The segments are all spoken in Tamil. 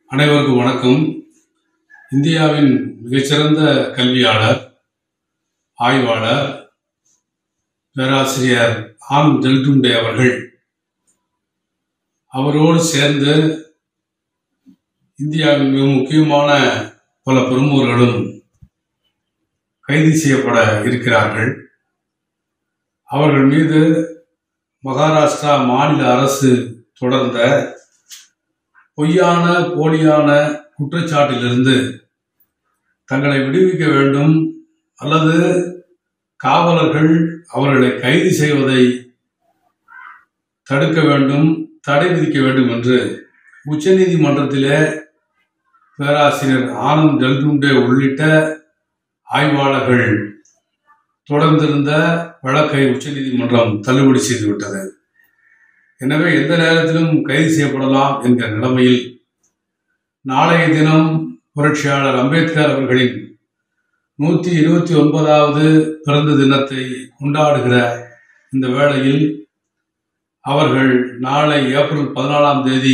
அனைவருக்கும் வணக்கம் இந்தியாவின் மிகச்சிறந்த கல்வியாளர் ஆய்வாளர் பேராசிரியர் ஆம் ஜெல்டுண்டே அவர்கள் அவரோடு சேர்ந்து இந்தியாவின் மிக முக்கியமான பல பிரமுகர்களும் கைது செய்யப்பட இருக்கிறார்கள் அவர்கள் மீது மகாராஷ்டிரா மாநில அரசு தொடர்ந்த பொய்யான போலியான குற்றச்சாட்டிலிருந்து தங்களை விடுவிக்க வேண்டும் அல்லது காவலர்கள் அவர்களை கைது செய்வதை தடுக்க வேண்டும் தடை விதிக்க வேண்டும் என்று உச்சநீதிமன்றத்திலே பேராசிரியர் ஆனந்த் ஜல்குண்டே உள்ளிட்ட ஆய்வாளர்கள் தொடர்ந்திருந்த வழக்கை உச்சநீதிமன்றம் தள்ளுபடி செய்துவிட்டது எனவே எந்த நேரத்திலும் கைது செய்யப்படலாம் என்கிற நிலைமையில் நாளைய தினம் புரட்சியாளர் அம்பேத்கர் அவர்களின் நூற்றி இருபத்தி ஒன்பதாவது பிறந்த தினத்தை கொண்டாடுகிற இந்த வேளையில் அவர்கள் நாளை ஏப்ரல் பதினாலாம் தேதி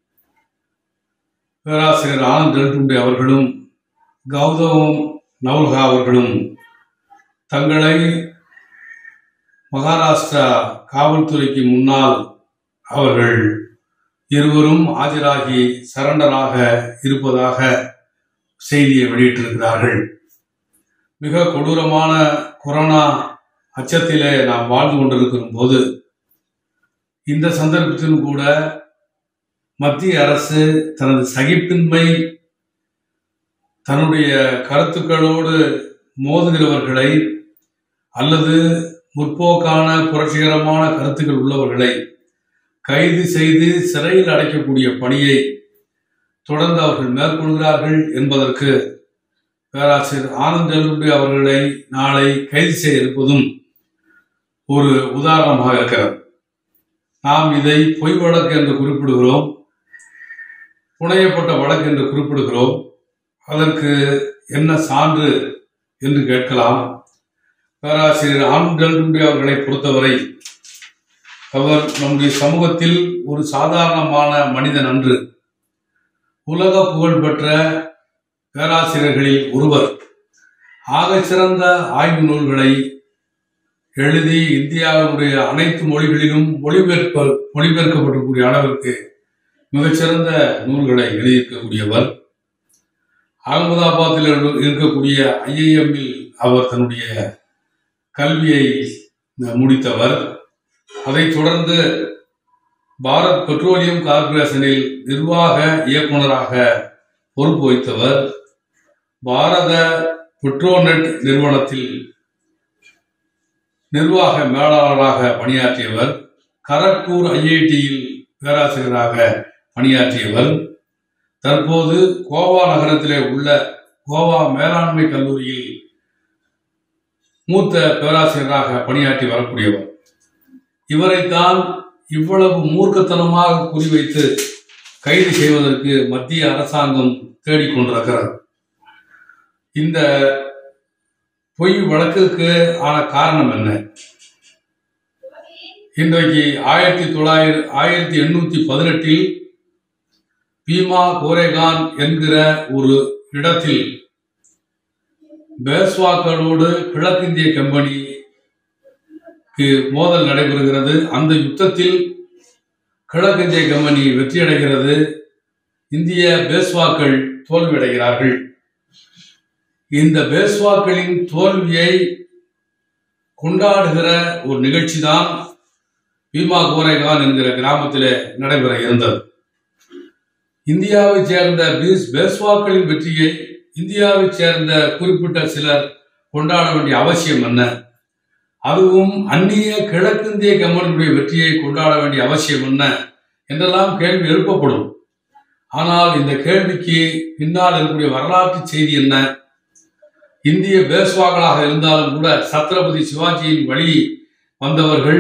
பேராசிரியர் ஆனந்த் டெல்டுண்டே அவர்களும் கௌதம் நவுல்கா அவர்களும் தங்களை மகாராஷ்டிரா காவல்துறைக்கு முன்னால் அவர்கள் இருவரும் ஆஜராகி சரண்டராக இருப்பதாக செய்தியை வெளியிட்டிருக்கிறார்கள் மிக கொடூரமான கொரோனா அச்சத்திலே நாம் வாழ்ந்து கொண்டிருக்கிற போது இந்த சந்தர்ப்பத்திலும் கூட மத்திய அரசு தனது சகிப்பின்மை தன்னுடைய கருத்துக்களோடு மோதுகிறவர்களை அல்லது முற்போக்கான புரட்சிகரமான கருத்துக்கள் உள்ளவர்களை கைது செய்து சிறையில் அடைக்கக்கூடிய பணியை தொடர்ந்து அவர்கள் மேற்கொள்கிறார்கள் என்பதற்கு பேராசிரியர் ஆனந்த் ஜல்குண்டே அவர்களை நாளை கைது செய்ய இருப்பதும் ஒரு உதாரணமாக இருக்கிறது நாம் இதை பொய் வழக்கு என்று குறிப்பிடுகிறோம் புனையப்பட்ட வழக்கு என்று குறிப்பிடுகிறோம் அதற்கு என்ன சான்று என்று கேட்கலாம் பேராசிரியர் ஆனந்த் ஜல்குண்டே அவர்களை பொறுத்தவரை அவர் நம்முடைய சமூகத்தில் ஒரு சாதாரணமான மனிதன் அன்று உலக புகழ்பெற்ற பேராசிரியர்களில் ஒருவர் ஆகச் சிறந்த ஆய்வு நூல்களை எழுதி இந்தியாவினுடைய அனைத்து மொழிகளிலும் மொழிபெயர்ப்ப மொழிபெயர்க்கப்படக்கூடிய அளவிற்கு மிகச்சிறந்த நூல்களை எழுதியிருக்கக்கூடியவர் அகமதாபாத்தில் இருக்கக்கூடிய ஐஐஎம்மில் அவர் தன்னுடைய கல்வியை முடித்தவர் அதைத் தொடர்ந்து பாரத் பெட்ரோலியம் கார்பரேஷனில் நிர்வாக இயக்குநராக பொறுப்பு வைத்தவர் பாரத பெட்ரோநெட் நிறுவனத்தில் நிர்வாக மேலாளராக பணியாற்றியவர் கரக்பூர் ஐஐடியில் பேராசிரியராக பணியாற்றியவர் தற்போது கோவா நகரத்திலே உள்ள கோவா மேலாண்மை கல்லூரியில் மூத்த பேராசிரியராக பணியாற்றி வரக்கூடியவர் இவரைத்தான் இவ்வளவு மூர்க்கத்தனமாக குறிவைத்து கைது செய்வதற்கு மத்திய அரசாங்கம் தேடிக்கொண்டிருக்கிறது இந்த பொய் வழக்குக்கு ஆன காரணம் என்ன இன்றைக்கு ஆயிரத்தி தொள்ளாயிரத்தி ஆயிரத்தி எண்ணூத்தி பதினெட்டில் பீமா கோரேகான் என்கிற ஒரு இடத்தில் பேஸ்வாக்களோடு கிழக்கிந்திய கம்பெனி மோதல் நடைபெறுகிறது அந்த யுத்தத்தில் கிழக்கிந்திய கம்பெனி வெற்றியடைகிறது இந்திய பேஸ்வாக்கள் தோல்வியடைகிறார்கள் இந்த பேஸ்வாக்களின் தோல்வியை கொண்டாடுகிற ஒரு நிகழ்ச்சி தான் பீமா கோரேகான் என்கிற கிராமத்தில் நடைபெற இருந்தது இந்தியாவைச் சேர்ந்த பீஸ் பேஸ்வாக்களின் வெற்றியை இந்தியாவைச் சேர்ந்த குறிப்பிட்ட சிலர் கொண்டாட வேண்டிய அவசியம் என்ன அதுவும் அந்நிய கிழக்கிந்திய கம்பெனியுடைய வெற்றியை கொண்டாட வேண்டிய அவசியம் என்ன என்றெல்லாம் கேள்வி எழுப்பப்படும் ஆனால் இந்த கேள்விக்கு பின்னால் இருக்கக்கூடிய வரலாற்று செய்தி என்ன இந்திய பேஸ்வாக்களாக இருந்தாலும் கூட சத்ரபதி சிவாஜியின் வழி வந்தவர்கள்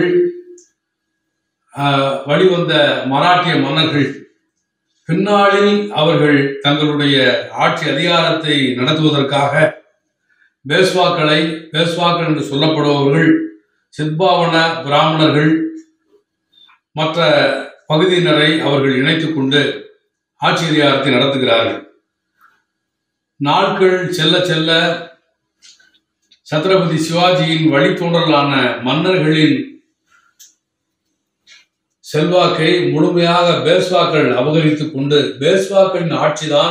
வழிவந்த மராட்டிய மன்னர்கள் பின்னாளில் அவர்கள் தங்களுடைய ஆட்சி அதிகாரத்தை நடத்துவதற்காக பேஸ்வாக்களை பேஸ்வாக்கள் என்று சொல்லப்படுபவர்கள் சித்பாவன பிராமணர்கள் மற்ற பகுதியினரை அவர்கள் இணைத்துக் கொண்டு ஆட்சி அதிகாரத்தை நடத்துகிறார்கள் நாட்கள் செல்ல செல்ல சத்ரபதி சிவாஜியின் வழித்தோன்றலான மன்னர்களின் செல்வாக்கை முழுமையாக பேஸ்வாக்கள் அபகரித்துக் கொண்டு பேஸ்வாக்களின் ஆட்சிதான்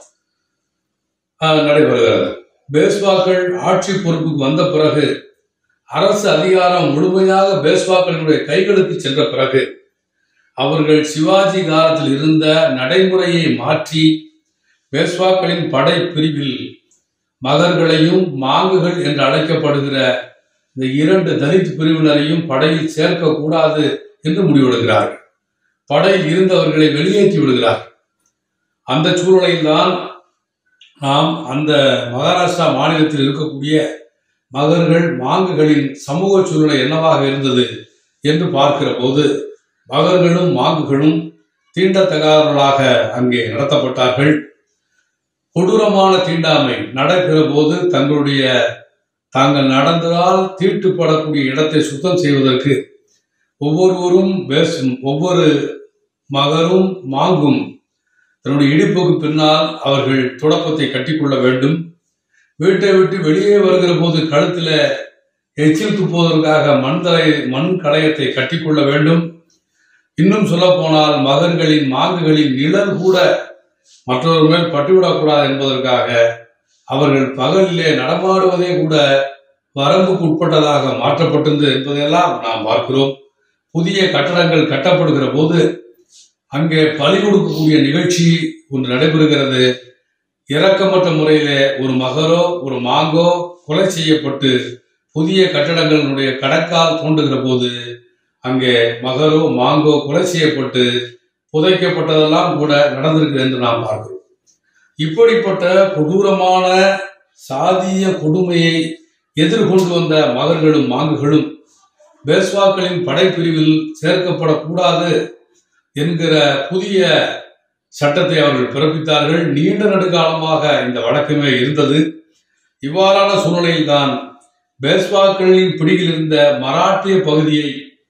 ஆஹ், நடைபெறுகிறது பேஸ்வாக்கள் ஆட்சி பொறுப்புக்கு வந்த பிறகு அரசு அதிகாரம் முழுமையாக பேஸ்வாக்களினுடைய கைகளுக்கு சென்ற பிறகு அவர்கள் சிவாஜி காலத்தில் இருந்த நடைமுறையை மாற்றி பேஸ்வாக்களின் படை பிரிவில் மகர்களையும் மாங்குகள் என்று அழைக்கப்படுகிற இந்த இரண்டு தலித் பிரிவினரையும் படையில் சேர்க்கக்கூடாது என்று முடிவெடுக்கிறார்கள் படையில் இருந்தவர்களை வெளியேற்றி விடுகிறார் அந்த சூழ்நிலையில்தான் நாம் அந்த மகாராஷ்டிரா மாநிலத்தில் இருக்கக்கூடிய மகர்கள் மாங்குகளின் சமூக சூழ்நிலை என்னவாக இருந்தது என்று பார்க்கிற போது மகர்களும் மாங்குகளும் தீண்டத்தகாதவர்களாக அங்கே நடத்தப்பட்டார்கள் கொடூரமான தீண்டாமை நடக்கிற போது தங்களுடைய தாங்கள் நடந்ததால் தீட்டுப்படக்கூடிய இடத்தை சுத்தம் செய்வதற்கு ஒவ்வொருவரும் பேசும் ஒவ்வொரு மகரும் மாங்கும் தன்னுடைய இடுப்புக்கு பின்னால் அவர்கள் துடப்பத்தை கட்டிக்கொள்ள வேண்டும் வீட்டை விட்டு வெளியே வருகிற போது கழுத்துல எச்சில் துப்புவதற்காக மண் தலை மண் கடையத்தை கட்டிக்கொள்ள வேண்டும் இன்னும் சொல்ல போனால் மகன்களின் மாங்குகளின் நிழல் கூட மற்றொரு மேல் பட்டுவிடக்கூடாது என்பதற்காக அவர்கள் பகலிலே நடமாடுவதே கூட வரம்புக்கு உட்பட்டதாக மாற்றப்பட்டது என்பதையெல்லாம் நாம் பார்க்கிறோம் புதிய கட்டடங்கள் கட்டப்படுகிற போது அங்கே பலி கொடுக்கக்கூடிய நிகழ்ச்சி ஒன்று நடைபெறுகிறது இரக்கமற்ற முறையிலே ஒரு மகரோ ஒரு மாங்கோ கொலை செய்யப்பட்டு புதிய கட்டடங்களுடைய கடற்கால் தோன்றுகிற போது அங்கே மகரோ மாங்கோ கொலை செய்யப்பட்டு புதைக்கப்பட்டதெல்லாம் கூட நடந்திருக்கு என்று நாம் பார்க்கிறோம் இப்படிப்பட்ட கொடூரமான சாதிய கொடுமையை எதிர்கொண்டு வந்த மகர்களும் மாங்குகளும் பேஸ்வாக்களின் படைப்பிரிவில் சேர்க்கப்படக்கூடாது என்கிற புதிய சட்டத்தை அவர்கள் பிறப்பித்தார்கள் நீண்ட நெடுங்காலமாக இந்த வழக்கமே இருந்தது இவ்வாறான சூழ்நிலையில்தான் பேஸ்வாக்களின் பிடியில் இருந்த மராட்டிய பகுதியை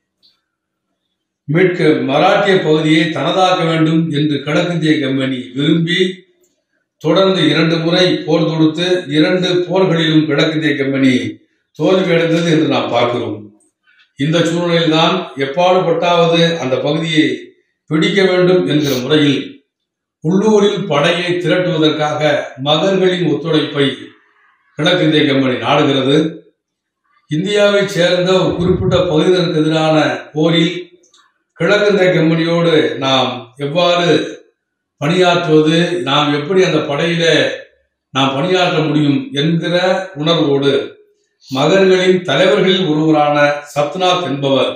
மீட்க மராட்டிய பகுதியை தனதாக்க வேண்டும் என்று கிழக்கிந்திய கம்பெனி விரும்பி தொடர்ந்து இரண்டு முறை போர் தொடுத்து இரண்டு போர்களிலும் கிழக்கிந்திய கம்பெனி தோல்வியடைந்தது என்று நாம் பார்க்கிறோம் இந்த சூழ்நிலையில்தான் எப்பாடுபட்டாவது அந்த பகுதியை பிடிக்க வேண்டும் என்கிற முறையில் உள்ளூரில் படையை திரட்டுவதற்காக மகர்களின் ஒத்துழைப்பை கிழக்கிந்திய கம்பெனி நாடுகிறது இந்தியாவைச் சேர்ந்த ஒரு குறிப்பிட்ட பகுதியினருக்கு எதிரான போரில் கிழக்கிந்திய கம்பெனியோடு நாம் எவ்வாறு பணியாற்றுவது நாம் எப்படி அந்த படையில நாம் பணியாற்ற முடியும் என்கிற உணர்வோடு மகர்களின் தலைவர்களில் ஒருவரான சத்நாத் என்பவர்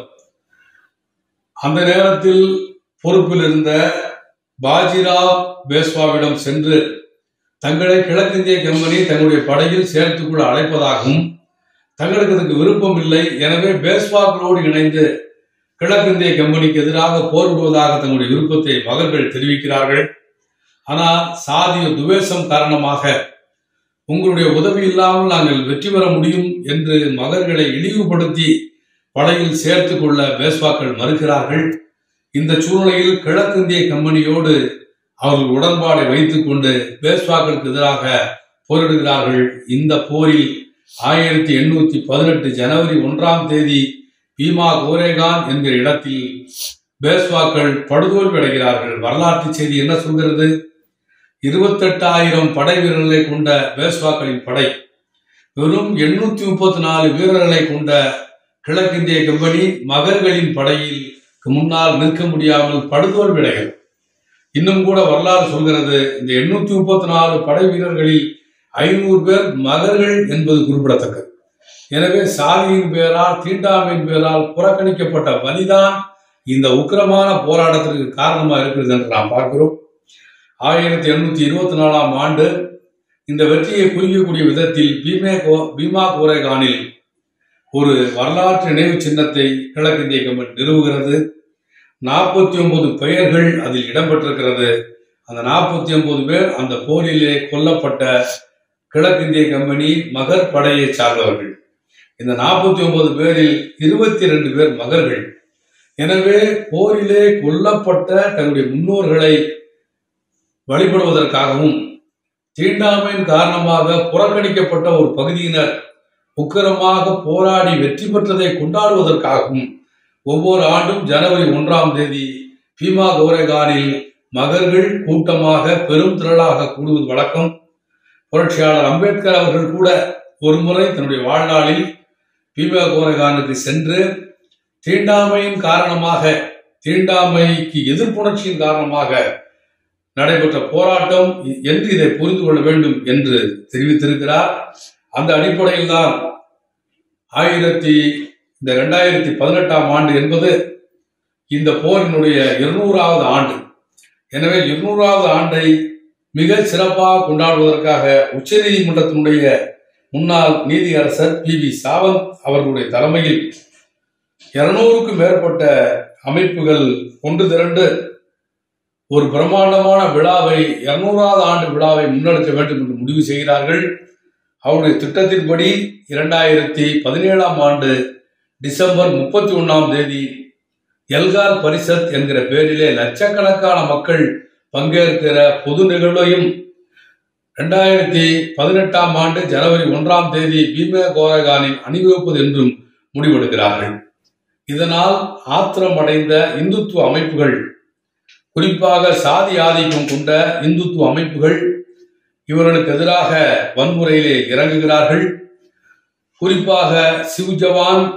அந்த நேரத்தில் பொறுப்பில் இருந்த பாஜிராவ் பேஸ்வாவிடம் சென்று தங்களை கிழக்கிந்திய கம்பெனி தங்களுடைய படையில் சேர்த்துக்கொள்ள அழைப்பதாகவும் தங்களுக்கு அதுக்கு விருப்பம் இல்லை எனவே பேஸ்வாக்களோடு இணைந்து கிழக்கிந்திய கம்பெனிக்கு எதிராக போர்விடுவதாக தங்களுடைய விருப்பத்தை மகர்கள் தெரிவிக்கிறார்கள் ஆனால் சாதிய துவேஷம் காரணமாக உங்களுடைய உதவி இல்லாமல் நாங்கள் வெற்றி பெற முடியும் என்று மகர்களை இழிவுபடுத்தி படையில் சேர்த்து கொள்ள பேஸ்வாக்கள் மறுக்கிறார்கள் இந்த சூழ்நிலையில் கிழக்கிந்திய கம்பெனியோடு அவர்கள் உடன்பாடை வைத்துக் கொண்டு பேஸ்வாக்களுக்கு எதிராக போரிடுகிறார்கள் இந்த போரில் ஆயிரத்தி எண்ணூத்தி பதினெட்டு ஜனவரி ஒன்றாம் தேதி பீமா கோரேகான் என்கிற இடத்தில் பேஸ்வாக்கள் படுதோல்வி அடைகிறார்கள் வரலாற்று செய்தி என்ன சொல்கிறது இருபத்தெட்டாயிரம் படை வீரர்களை கொண்ட பேஸ்வாக்களின் படை வெறும் எண்ணூத்தி முப்பத்தி நாலு வீரர்களை கொண்ட கிழக்கிந்திய கம்பெனி மகர்களின் படையில் முன்னால் நிற்க முடியாமல் படுதோல்வி அடைகிறது இன்னும் கூட வரலாறு சொல்கிறது இந்த எண்ணூத்தி முப்பத்தி நாலு படை வீரர்களில் ஐநூறு பேர் மகர்கள் என்பது குறிப்பிடத்தக்கது எனவே சாதியின் பேரால் தீண்டாமையின் பேரால் புறக்கணிக்கப்பட்ட வலிதான் இந்த உக்கிரமான போராட்டத்திற்கு காரணமாக இருக்கிறது என்று நாம் பார்க்கிறோம் ஆயிரத்தி எண்ணூத்தி இருபத்தி நாலாம் ஆண்டு இந்த வெற்றியை குறிக்கக்கூடிய விதத்தில் பீமே கோ பீமா கோரேகானில் ஒரு வரலாற்று நினைவு சின்னத்தை கிழக்கிந்திய கம்பெனி நிறுவுகிறது நாற்பத்தி ஒன்பது பெயர்கள் அதில் இடம்பெற்றிருக்கிறது அந்த நாற்பத்தி ஒன்பது பேர் அந்த போரிலே கொல்லப்பட்ட கிழக்கிந்திய கம்பெனி மகர் படையை சார்ந்தவர்கள் இந்த நாற்பத்தி ஒன்பது பேரில் இருபத்தி ரெண்டு பேர் மகர்கள் எனவே போரிலே கொல்லப்பட்ட தங்களுடைய முன்னோர்களை வழிபடுவதற்காகவும் தீண்டாமையின் காரணமாக புறக்கணிக்கப்பட்ட ஒரு பகுதியினர் உக்கிரமாக போராடி வெற்றி பெற்றதை கொண்டாடுவதற்காகவும் ஒவ்வொரு ஆண்டும் ஜனவரி ஒன்றாம் தேதி பீமா கோரேகானில் மகர்கள் கூட்டமாக பெரும் திரளாக கூடுவது வழக்கம் புரட்சியாளர் அம்பேத்கர் அவர்கள் கூட ஒரு முறை தன்னுடைய வாழ்நாளில் பீமா கோரேகானுக்கு சென்று தீண்டாமையின் காரணமாக தீண்டாமைக்கு எதிர்ப்புணர்ச்சியின் காரணமாக நடைபெற்ற போராட்டம் என்று இதை புரிந்து கொள்ள வேண்டும் என்று தெரிவித்திருக்கிறார் அந்த அடிப்படையில் தான் ஆயிரத்தி இந்த ரெண்டாயிரத்தி பதினெட்டாம் ஆண்டு என்பது இந்த போரினுடைய இருநூறாவது ஆண்டு எனவே இருநூறாவது ஆண்டை மிக சிறப்பாக கொண்டாடுவதற்காக உச்சநீதிமன்றத்தினுடைய முன்னாள் நீதியரசர் பி வி சாவந்த் அவர்களுடைய தலைமையில் இருநூறுக்கும் மேற்பட்ட அமைப்புகள் ஒன்று திரண்டு ஒரு பிரம்மாண்டமான விழாவை இருநூறாவது ஆண்டு விழாவை முன்னெடுக்க வேண்டும் என்று முடிவு செய்கிறார்கள் அவருடைய திட்டத்தின்படி இரண்டாயிரத்தி பதினேழாம் ஆண்டு டிசம்பர் முப்பத்தி ஒன்றாம் தேதி எல்கார் பரிசத் என்கிற பெயரிலே லட்சக்கணக்கான மக்கள் பங்கேற்கிற பொது நிகழ்வையும் ரெண்டாயிரத்தி பதினெட்டாம் ஆண்டு ஜனவரி ஒன்றாம் தேதி பீமே கோரகானில் அணிவகுப்பது என்றும் முடிவெடுக்கிறார்கள் இதனால் ஆத்திரம் அடைந்த இந்துத்துவ அமைப்புகள் குறிப்பாக சாதி ஆதிக்கம் கொண்ட இந்துத்துவ அமைப்புகள் இவர்களுக்கு எதிராக வன்முறையிலே இறங்குகிறார்கள் குறிப்பாக சிவ்ஜவான்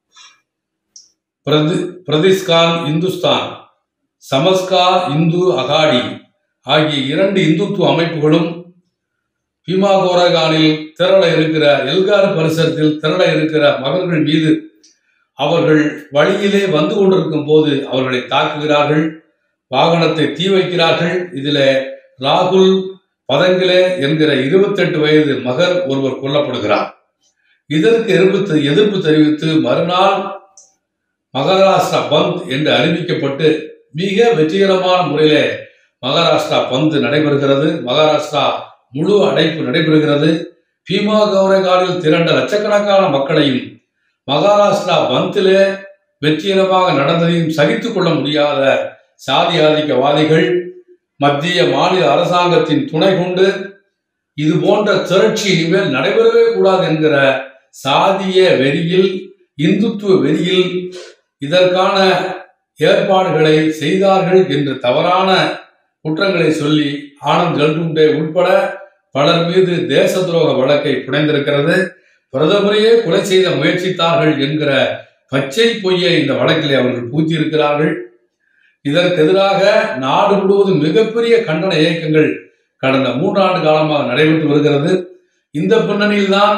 பிரதி பிரதிஸ்கான் இந்துஸ்தான் சமஸ்கா இந்து அகாடி ஆகிய இரண்டு இந்துத்துவ அமைப்புகளும் பீமா கோரகானில் திரள இருக்கிற எல்கார் பரிசரத்தில் திரள இருக்கிற மகன்கள் மீது அவர்கள் வழியிலே வந்து கொண்டிருக்கும் போது அவர்களை தாக்குகிறார்கள் வாகனத்தை தீ வைக்கிறார்கள் இதில் ராகுல் பதங்கிலே என்கிற இருபத்தெட்டு வயது மகர் ஒருவர் கொல்லப்படுகிறார் இதற்கு எதிர்ப்பு எதிர்ப்பு தெரிவித்து மறுநாள் மகாராஷ்டிரா பந்த் என்று அறிவிக்கப்பட்டு மிக வெற்றிகரமான முறையிலே மகாராஷ்டிரா பந்த் நடைபெறுகிறது மகாராஷ்டிரா முழு அடைப்பு நடைபெறுகிறது பீமா கௌரகாலில் திரண்ட லட்சக்கணக்கான மக்களையும் மகாராஷ்டிரா பந்திலே வெற்றிகரமாக நடந்ததையும் சகித்துக் கொள்ள முடியாத சாதி ஆதிக்கவாதிகள் மத்திய மாநில அரசாங்கத்தின் துணை கொண்டு இது போன்ற திரட்சி இனிமேல் நடைபெறவே கூடாது என்கிற சாதிய வெறியில் இந்துத்துவ வெறியில் இதற்கான ஏற்பாடுகளை செய்தார்கள் என்று தவறான குற்றங்களை சொல்லி ஆனந்த் கல்குண்டே உட்பட பலர் மீது தேச துரோக வழக்கை புனைந்திருக்கிறது பிரதமரையே கொலை செய்த முயற்சித்தார்கள் என்கிற பச்சை பொய்யை இந்த வழக்கிலே அவர்கள் பூத்தியிருக்கிறார்கள் இதற்கு எதிராக நாடு முழுவதும் மிகப்பெரிய கண்டன இயக்கங்கள் கடந்த மூன்றாண்டு காலமாக நடைபெற்று வருகிறது இந்த பின்னணியில் தான்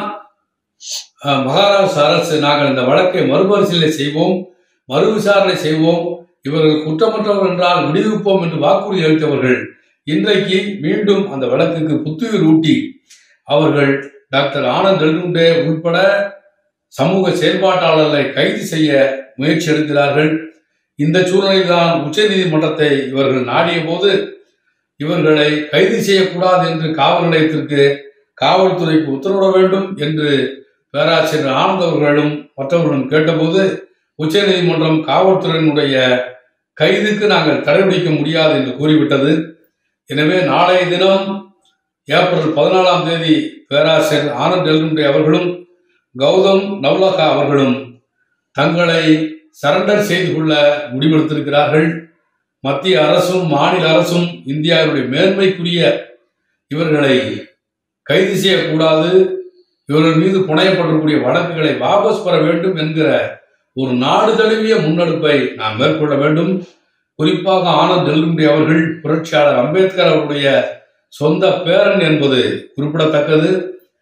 மகாராஷ்டிரா அரசு நாங்கள் இந்த வழக்கை மறுபரிசீலனை செய்வோம் மறு விசாரணை செய்வோம் இவர்கள் குற்றமற்றவர் என்றால் விடுவிப்போம் என்று வாக்குறுதி அளித்தவர்கள் இன்றைக்கு மீண்டும் அந்த வழக்குக்கு புத்துயிர் ஊட்டி அவர்கள் டாக்டர் ஆனந்த் நெல்குண்டே உட்பட சமூக செயல்பாட்டாளர்களை கைது செய்ய முயற்சி எடுக்கிறார்கள் இந்த சூழ்நிலையில் தான் உச்சநீதிமன்றத்தை இவர்கள் நாடிய போது இவர்களை கைது செய்யக்கூடாது என்று காவல் நிலையத்திற்கு காவல்துறைக்கு உத்தரவிட வேண்டும் என்று பேராசிரியர் ஆனந்த் அவர்களும் மற்றவர்களும் கேட்டபோது உச்சநீதிமன்றம் காவல்துறையினுடைய கைதுக்கு நாங்கள் தடைபிடிக்க முடியாது என்று கூறிவிட்டது எனவே நாளைய தினம் ஏப்ரல் பதினாலாம் தேதி பேராசிரியர் ஆனந்த் டெல்குண்டே அவர்களும் கௌதம் நவ்லகா அவர்களும் தங்களை சரண்டர் செய்து கொள்ள முடிவெடுத்திருக்கிறார்கள் மத்திய அரசும் மாநில அரசும் இந்தியாவுடைய மேன்மைக்குரிய இவர்களை கைது செய்யக்கூடாது இவர்கள் மீது புனையப்படக்கூடிய வழக்குகளை வாபஸ் பெற வேண்டும் என்கிற ஒரு நாடு தழுவிய முன்னெடுப்பை நாம் மேற்கொள்ள வேண்டும் குறிப்பாக ஆனந்த் டெல்குண்டி அவர்கள் புரட்சியாளர் அம்பேத்கர் அவருடைய சொந்த பேரன் என்பது குறிப்பிடத்தக்கது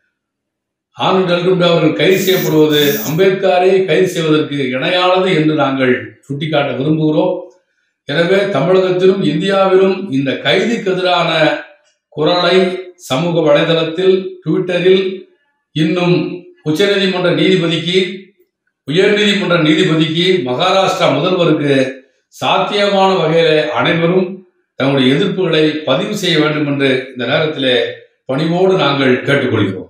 ஆனந்த் டெல்குண்டி அவர்கள் கைது செய்யப்படுவது அம்பேத்கரை கைது செய்வதற்கு இணையானது என்று நாங்கள் சுட்டிக்காட்ட விரும்புகிறோம் எனவே தமிழகத்திலும் இந்தியாவிலும் இந்த கைதுக்கு எதிரான குரலை சமூக வலைதளத்தில் ட்விட்டரில் இன்னும் உச்சநீதிமன்ற நீதிபதிக்கு உயர்நீதிமன்ற நீதிபதிக்கு மகாராஷ்டிரா முதல்வருக்கு சாத்தியமான வகையில அனைவரும் தங்களுடைய எதிர்ப்புகளை பதிவு செய்ய வேண்டும் என்று இந்த நேரத்திலே பணிவோடு நாங்கள் கேட்டுக்கொள்கிறோம்